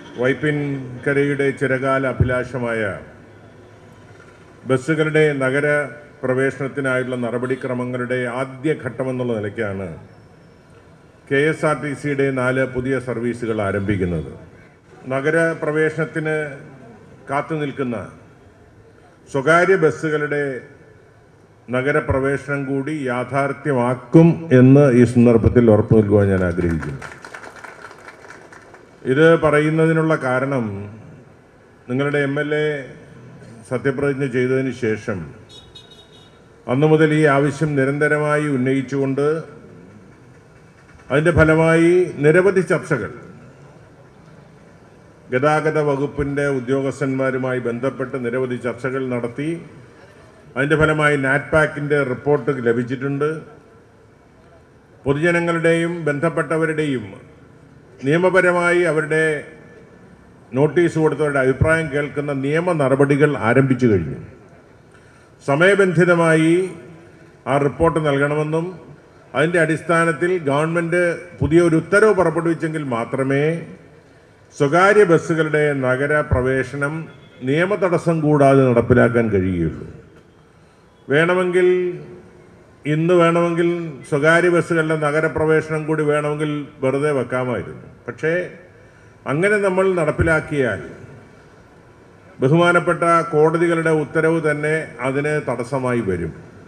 വൈപ്പിൻകരയുടെ ചിരകാല അഭിലാഷമായ ബസ്സുകളുടെ നഗര പ്രവേശനത്തിനായുള്ള നടപടിക്രമങ്ങളുടെ ആദ്യ ഘട്ടമെന്നുള്ള നിലയ്ക്കാണ് കെ എസ് ആർ ടി സിയുടെ നാല് പുതിയ സർവീസുകൾ ആരംഭിക്കുന്നത് നഗര പ്രവേശനത്തിന് കാത്തു നിൽക്കുന്ന സ്വകാര്യ ബസ്സുകളുടെ നഗരപ്രവേശനം കൂടി യാഥാർത്ഥ്യമാക്കും എന്ന് ഈ സന്ദർഭത്തിൽ ഉറപ്പു നൽകുവാൻ ഞാൻ ആഗ്രഹിക്കുന്നു ഇത് പറയുന്നതിനുള്ള കാരണം നിങ്ങളുടെ എം എൽ എ സത്യപ്രതിജ്ഞ ചെയ്തതിന് ശേഷം അന്നു മുതൽ ഈ ആവശ്യം നിരന്തരമായി ഉന്നയിച്ചുകൊണ്ട് അതിൻ്റെ ഫലമായി നിരവധി ചർച്ചകൾ ഗതാഗത വകുപ്പിൻ്റെ ഉദ്യോഗസ്ഥന്മാരുമായി ബന്ധപ്പെട്ട് നിരവധി ചർച്ചകൾ നടത്തി അതിൻ്റെ ഫലമായി നാറ്റ്പാക്കിൻ്റെ റിപ്പോർട്ട് ലഭിച്ചിട്ടുണ്ട് പൊതുജനങ്ങളുടെയും ബന്ധപ്പെട്ടവരുടെയും നിയമപരമായി അവരുടെ നോട്ടീസ് കൊടുത്തവരുടെ അഭിപ്രായം കേൾക്കുന്ന നിയമ നടപടികൾ ആരംഭിച്ചു കഴിഞ്ഞു സമയബന്ധിതമായി ആ റിപ്പോർട്ട് നൽകണമെന്നും അതിൻ്റെ അടിസ്ഥാനത്തിൽ ഗവൺമെൻറ് പുതിയൊരു ഉത്തരവ് പുറപ്പെടുവിച്ചെങ്കിൽ മാത്രമേ സ്വകാര്യ ബസ്സുകളുടെ നഗര പ്രവേശനം നിയമതടസ്സം കൂടാതെ നടപ്പിലാക്കാൻ കഴിയുകയുള്ളൂ വേണമെങ്കിൽ ഇന്ന് വേണമെങ്കിൽ സ്വകാര്യ ബസ്സുകളുടെ നഗരപ്രവേശനം കൂടി വേണമെങ്കിൽ വെറുതെ വെക്കാമായിരുന്നു പക്ഷേ അങ്ങനെ നമ്മൾ നടപ്പിലാക്കിയാൽ ബഹുമാനപ്പെട്ട കോടതികളുടെ ഉത്തരവ് തന്നെ അതിന് തടസ്സമായി വരും